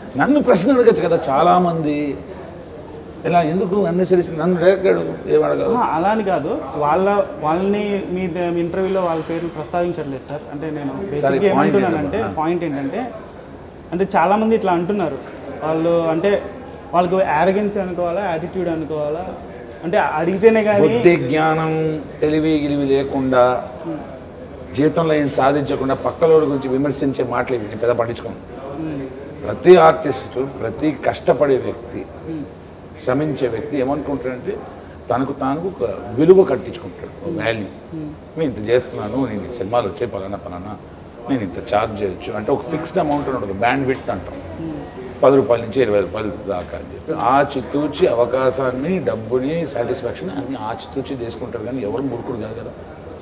నన్ను ప్రశ్న అడగచ్చు కదా చాలామంది ఇలా ఎందుకు అన్నెసరీ నన్ను డైరెక్ట్ అడుగు ఏమడగదు ఆహా, అలా అని కాదు వాళ్ళ వాళ్ళని మీ ద- మీ ఇంటర్వ్యూలో వాళ్ళ పేర్లు ప్రస్తావించట్లేదు సార్ అంటే నేను బేసిక్గా point ఏమంటున్నానంటే ఏంటమ్మా? పాయింట్ ఏంటంటే అంటే చాలామంది ఇట్లా అంటున్నారు వాళ్ళు అంటే వాళ్ళకు యారగెన్స్ అనుకోవాలా యాటిట్యూడ్ అనుకోవాలా అంటే అడిగితేనే కానీ బుద్ధి జ్ఞానం తెలివి గిలివి లేకుండా జీవితంలో ఏం సాధించకుండా పక్కలోడి గురించి విమర్శించే మాటలు ఇవి నేను పెద్ద పట్టించుకోను ప్రతి ఆర్టిస్టు ప్రతి కష్టపడే వ్యక్తి శ్రమించే వ్యక్తి ఏమనుకుంటాడంటే తనకు తాను ఒక విలువ కట్టించుకుంటాడు ఒక వాల్యూ నేను ఇంత చేస్తున్నాను నేను ఈ సినిమాలు వచ్చే పలానా పలానా నేను ఇంత ఛార్జ్ చేయొచ్చు అంటే ఒక ఫిక్స్డ్ అమౌంట్ ఉండదు బ్యాండ్ విత్ అంటాం పది రూపాయల నుంచి ఇరవై రూపాయల దాకా అని చెప్పి ఆచితూచి అవకాశాన్ని డబ్బుని సాటిస్ఫాక్షన్ అన్ని ఆచితూచి తీసుకుంటారు కానీ ఎవరు మురుకుడు కాదు కదా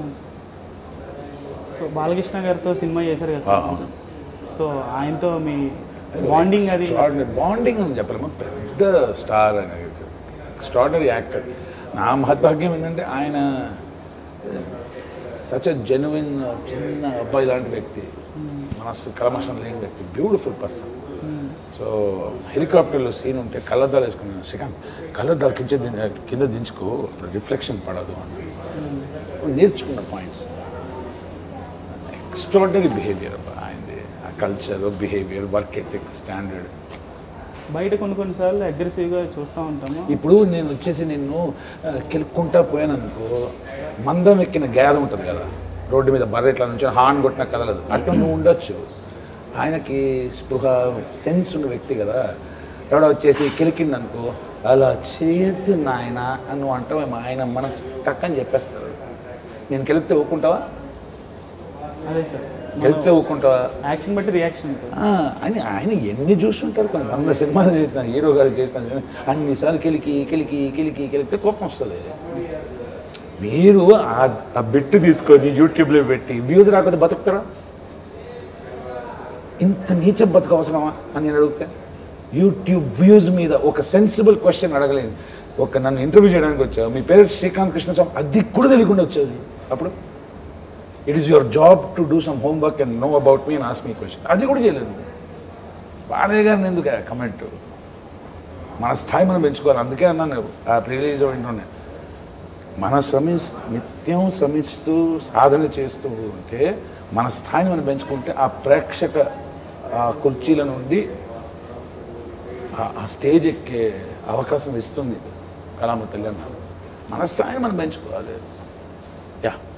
సో బాలకృష్ణ గారితో సినిమా చేశారు కదా ఆ, సార్ అవును సో ఆయనతో మీ బాండింగ్ అది బాండింగ్ అని చెప్పలేము పెద్ద స్టార్ అని ఎక్స్ట్రాడనరీ యాక్టర్ నా మహద్భాగ్యం ఏంటంటే ఆయన సచ్ జెన్యున్ చిన్న అబ్బాయి లాంటి వ్యక్తి మనస్సు కలమషం లేని వ్యక్తి బ్యూటిఫుల్ పర్సన్ సో హెలికాప్టర్లో సీన్ ఉంటే కళ్ళద్దాలు వేసుకున్నాను శ్రీకాంత్ కళ్ళద్దాలు కింద దిం- కింద దించుకో అప్పుడు రిఫ్లెక్షన్ పడదు అని నేర్చుకున్న పాయింట్స్ ఎక్స్ట్రాడనరీ బిహేవియర్ ఆయనది ఆ culture behaviour work ethic standard బయట కొన్ని కొన్నిసార్లు అగ్రెసివ్గా చూస్తూ ఉంటాము ఇప్పుడు నేను వచ్చేసి నిన్ను ఆ, కెలుక్కుంటా పోయాను అనుకో మందం ఎక్కిన గేద ఉంటుంది కదా రోడ్డు మీద బర్రె ఇట్లా నుంచి హార్న్ కొట్టిన కదలదు అట్లా నువ్వు ఉండొచ్చు ఆయనకి స్పృహ సెన్స్ ఉన్న వ్యక్తి కదా ఎవడో వచ్చేసి కెలికింది అనుకో అలా చేయొద్దు నాయన అని నువ్వు అంటావేమో ఆయన మన టక్కని చెప్పేస్తారు నేను కెలిపితే ఊరుకుంటావా అదే సార్ కెలిపితే ఊరుకుంటావా యాక్షన్ బట్టి రియాక్షన్ ఉంటుంది ఆ, అని ఆయన ఎన్ని చూస్తుంటారు కొన్ని వంద సినిమాలు చేసిన హీరో గారు చేసిన అన్నిసార్లు కెలికి కెలికి కెలికి కెలికితే కోపం వస్తుంది మీరు ఆ- ఆ బిట్టు తీసుకొని యూట్యూబ్లో పెట్టి వ్యూస్ రాకపోతే బతుకుతారా ఇంత నీచ బతుకు అవసరమా అని నేను అడిగితే యూట్యూబ్ వ్యూస్ మీద ఒక సెన్సిబుల్ క్వశ్చన్ అడగలేను ఒక నన్ను ఇంటర్వ్యూ చేయడానికి వచ్చావు మీ పేరు శ్రీకాంత్ కృష్ణస్వామి అది కూడా తెలియకుండా వచ్చేది అప్పుడు it is your job to do some homework and know about me and ask me question అది కూడా చేయలేదు బాలయ్య గారిని ఎందుకు కమెంట్ మన స్థాయి మనం పెంచుకోవాలి అందుకే అన్నాను ఆ ప్రివిలేజ్ వింటున్నాను మన శ్రమిస్తూ నిత్యం శ్రమిస్తూ సాధన చేస్తూ ఉంటే మన స్థాయిని మనం పెంచుకుంటే ఆ ప్రేక్షక ఆ కుర్చీల నుండి ఆ- ఆ స్టేజ్ ఎక్కే అవకాశం ఇస్తుంది కళామ తల్లి అన్నారు మన స్థాయిని మనం పెంచుకోవాలి యా